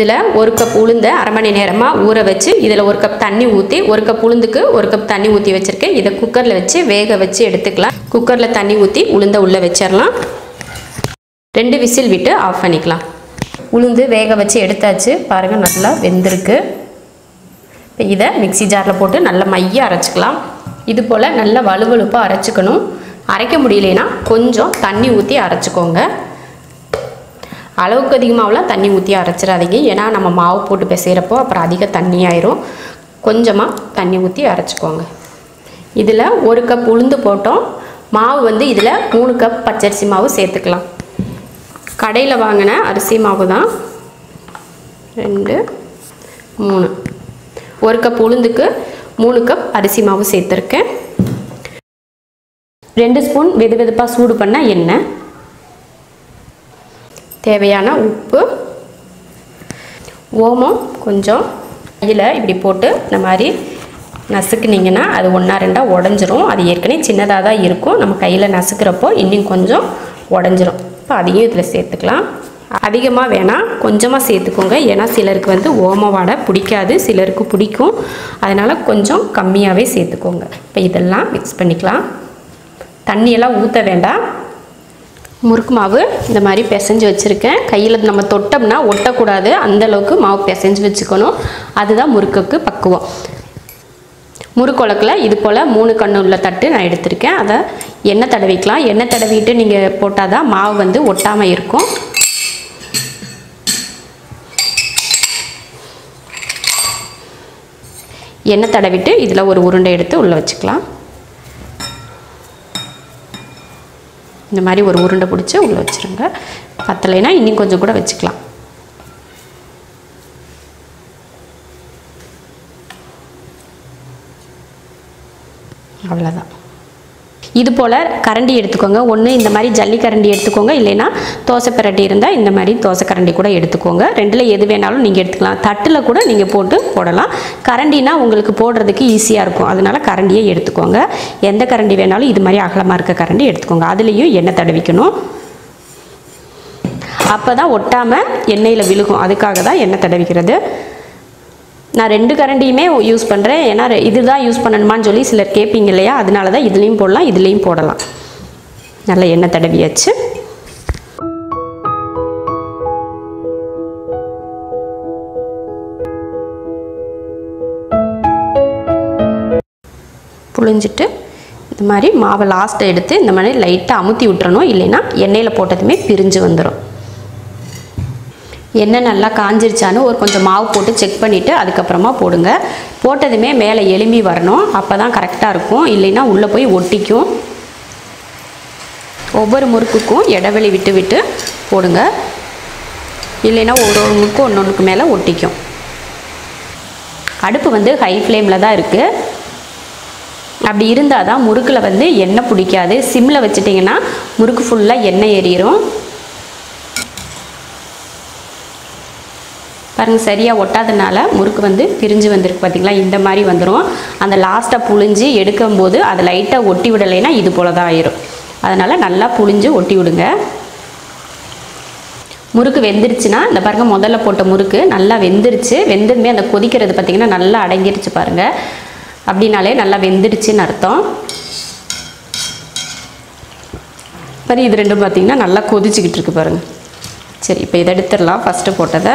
இதில் ஒரு கப் உளுந்த அரை மணி நேரமாக ஊற வச்சு இதில் ஒரு கப் தண்ணி ஊற்றி ஒரு கப் உளுந்துக்கு ஒரு கப் தண்ணி ஊற்றி வச்சுருக்கேன் இதை குக்கரில் வச்சு வேக வச்சு எடுத்துக்கலாம் குக்கரில் தண்ணி ஊற்றி உளுந்த உள்ளே வச்சிடலாம் ரெண்டு விசில் விட்டு ஆஃப் பண்ணிக்கலாம் உளுந்து வேக வச்சு எடுத்தாச்சு பாருங்கள் நல்லா வெந்திருக்கு இப்போ இதை மிக்ஸி ஜாரில் போட்டு நல்லா மைய அரைச்சிக்கலாம் இது போல் நல்ல வலுவலுப்பாக அரைச்சிக்கணும் அரைக்க முடியலைன்னா கொஞ்சம் தண்ணி ஊற்றி அரைச்சிக்கோங்க அளவுக்கு அதிகமாகலாம் தண்ணி ஊற்றி அரைச்சிடாதீங்க ஏன்னா நம்ம மாவு போட்டு பிசைகிறப்போ அப்புறம் அதிக தண்ணி ஆயிரும் கொஞ்சமாக தண்ணி ஊற்றி அரைச்சிக்கோங்க இதில் ஒரு கப் உளுந்து போட்டோம் மாவு வந்து இதில் மூணு கப் பச்சரிசி மாவு சேர்த்துக்கலாம் கடையில் வாங்கின அரிசி மாவு தான் ரெண்டு மூணு ஒரு கப் உளுந்துக்கு மூணு கப் அரிசி மாவு சேர்த்துருக்கேன் ரெண்டு ஸ்பூன் வெது வெதுப்பாக சூடு பண்ண எண்ணெய் தேவையான உப்பு ஓமம் கொஞ்சம் கையில் இப்படி போட்டு இந்த மாதிரி நசுக்குனிங்கன்னா அது ஒன்றா ரெண்டாக உடஞ்சிரும் அது ஏற்கனவே சின்னதாக தான் இருக்கும் நம்ம கையில் நசுக்கிறப்போ இன்னும் கொஞ்சம் உடஞ்சிரும் இப்போ அதையும் இதில் சேர்த்துக்கலாம் அதிகமாக வேணாம் கொஞ்சமாக சேர்த்துக்கோங்க ஏன்னா சிலருக்கு வந்து ஓம வாடை பிடிக்காது சிலருக்கு பிடிக்கும் அதனால் கொஞ்சம் கம்மியாகவே சேர்த்துக்கோங்க இப்போ இதெல்லாம் மிக்ஸ் பண்ணிக்கலாம் தண்ணியெல்லாம் ஊற்ற வேண்டாம் முறுக்கு மாவு இந்த மாதிரி பிசைஞ்சு வச்சுருக்கேன் கையில் நம்ம தொட்டோம்னா ஒட்டக்கூடாது அந்த அளவுக்கு மாவு பிசைஞ்சு வச்சுக்கணும் அதுதான் முறுக்குக்கு பக்குவம் முறுக்குழக்கில் இது போல் மூணு கண்ணு உள்ள தட்டு நான் எடுத்திருக்கேன் அதை எண்ணெய் தடவிக்கலாம் எண்ணெய் தடவிட்டு நீங்கள் போட்டால் தான் மாவு வந்து ஒட்டாமல் இருக்கும் எண்ணெய் தடவிட்டு இதில் ஒரு உருண்டை எடுத்து உள்ளே வச்சுக்கலாம் இந்த மாதிரி ஒரு உருண்டை பிடிச்சி உள்ளே வச்சுருங்க பத்தலைனா இன்னும் கொஞ்சம் கூட வச்சுக்கலாம் அவ்வளோதான் இது போல் கரண்டி எடுத்துக்கோங்க ஒன்று இந்த மாதிரி ஜல்லி கரண்டி எடுத்துக்கோங்க இல்லைன்னா தோசை பிரட்டி இருந்தால் இந்த மாதிரி தோசை கரண்டி கூட எடுத்துக்கோங்க ரெண்டில் எது வேணாலும் நீங்கள் எடுத்துக்கலாம் தட்டில் கூட நீங்கள் போட்டு போடலாம் கரண்டினா உங்களுக்கு போடுறதுக்கு ஈஸியாக இருக்கும் அதனால கரண்டியே எடுத்துக்கோங்க எந்த கரண்டி வேணாலும் இது மாதிரி அகலமாக இருக்க கரண்டி எடுத்துக்கோங்க அதுலேயும் எண்ணெய் தடவிக்கணும் அப்போ தான் ஒட்டாமல் எண்ணெயில் விழுகும் அதுக்காக தான் எண்ணெய் தடவிக்கிறது நான் ரெண்டு கரண்டியுமே யூஸ் பண்ணுறேன் ஏன்னா ரெ- இதுதான் யூஸ் பண்ணணுமான்னு சொல்லி சிலர் கேட்பீங்க இல்லையா அதனால தான் இதுலேயும் போடலாம் இதுலேயும் போடலாம் நல்லா எண்ணெய் தடவியாச்சு புழிஞ்சிட்டு இந்த மாதிரி மாவை லாஸ்ட்டை எடுத்து இந்த மாதிரி லைட்டாக அமுத்தி விட்டுறணும் இல்லைன்னா எண்ணெயில் போட்டதுமே பிரிஞ்சு வந்துடும் எண்ணெய் நல்லா காஞ்சிருச்சான்னு ஒரு கொஞ்சம் மாவு போட்டு செக் பண்ணிவிட்டு அதுக்கப்புறமா போடுங்க போட்டதுமே மேலே எலும்பி வரணும் அப்போ தான் கரெக்டாக இருக்கும் இல்லைன்னா உள்ளே போய் ஒட்டிக்கும் ஒவ்வொரு முறுக்குக்கும் இடைவெளி விட்டு விட்டு போடுங்க இல்லைன்னா ஒரு ஒரு முறுக்கும் ஒன்று ஒன்றுக்கு மேலே ஒட்டிக்கும் அடுப்பு வந்து ஹை ஃப்ளேமில் தான் இருக்குது அப்படி இருந்தால் தான் முறுக்கில் வந்து எண்ணெய் பிடிக்காது சிம்மில் வச்சிட்டிங்கன்னா முறுக்கு ஃபுல்லாக எண்ணெய் எறியும் பாருங்க சரியாக ஒட்டாதனால முறுக்கு வந்து பிரிஞ்சு வந்திருக்கு பார்த்தீங்களா இந்த மாதிரி வந்துடும் அந்த லாஸ்ட்டாக புழிஞ்சு எடுக்கும்போது அதை லைட்டாக ஒட்டி விடலைன்னா இது போல தான் ஆயிரும் அதனால் நல்லா புழிஞ்சு ஒட்டி விடுங்க முறுக்கு வெந்துருச்சுன்னா இந்த பாருங்க முதல்ல போட்ட முறுக்கு நல்லா வெந்துருச்சு வெந்ததுமே அந்த கொதிக்கிறது பார்த்தீங்கன்னா நல்லா அடங்கிருச்சு பாருங்க அப்படின்னாலே நல்லா வெந்துடுச்சுன்னு அர்த்தம் சரி இது ரெண்டும் பார்த்தீங்கன்னா நல்லா கொதிச்சுக்கிட்டு இருக்கு பாருங்க சரி இப்போ இதை எடுத்துடலாம் ஃபஸ்ட்டு போட்டதை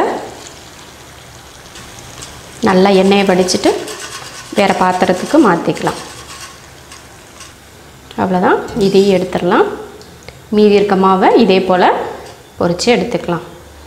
நல்லா எண்ணெயை வடிச்சிட்டு வேறு பாத்திரத்துக்கு மாற்றிக்கலாம் அவ்வளோதான் இதையும் எடுத்துடலாம் மீதி இருக்க மாவை இதே போல் பொரித்து எடுத்துக்கலாம்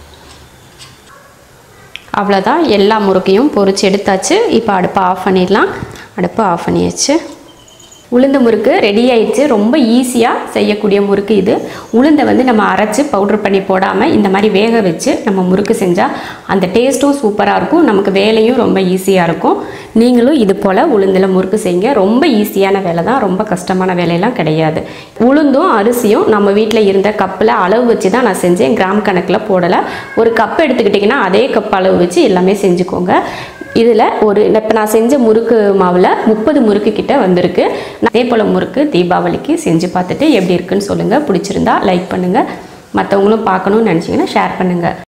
அவ்வளோதான் எல்லா முறுக்கையும் பொரித்து எடுத்தாச்சு இப்போ அடுப்பை ஆஃப் பண்ணிடலாம் அடுப்பை ஆஃப் பண்ணியாச்சு உளுந்த முறுக்கு ரெடி ஆயிடுச்சு ரொம்ப ஈஸியாக செய்யக்கூடிய முறுக்கு இது உளுந்தை வந்து நம்ம அரைச்சி பவுடர் பண்ணி போடாமல் இந்த மாதிரி வேக வச்சு நம்ம முறுக்கு செஞ்சால் அந்த டேஸ்ட்டும் சூப்பராக இருக்கும் நமக்கு வேலையும் ரொம்ப ஈஸியாக இருக்கும் நீங்களும் இது போல் உளுந்தில் முறுக்கு செய்யுங்க ரொம்ப ஈஸியான வேலை தான் ரொம்ப கஷ்டமான வேலையெல்லாம் கிடையாது உளுந்தும் அரிசியும் நம்ம வீட்டில் இருந்த கப்பில் அளவு வச்சு தான் நான் செஞ்சேன் கிராம் கணக்கில் போடலை ஒரு கப் எடுத்துக்கிட்டிங்கன்னா அதே கப் அளவு வச்சு எல்லாமே செஞ்சுக்கோங்க இதில் ஒரு இப்போ நான் செஞ்ச முறுக்கு மாவில் முப்பது முறுக்கு கிட்ட வந்திருக்கு அதே போல் முறுக்கு தீபாவளிக்கு செஞ்சு பார்த்துட்டு எப்படி இருக்குன்னு சொல்லுங்கள் பிடிச்சிருந்தா லைக் பண்ணுங்கள் மற்றவங்களும் பார்க்கணும்னு நினச்சிங்கன்னா ஷேர் பண்ணுங்கள்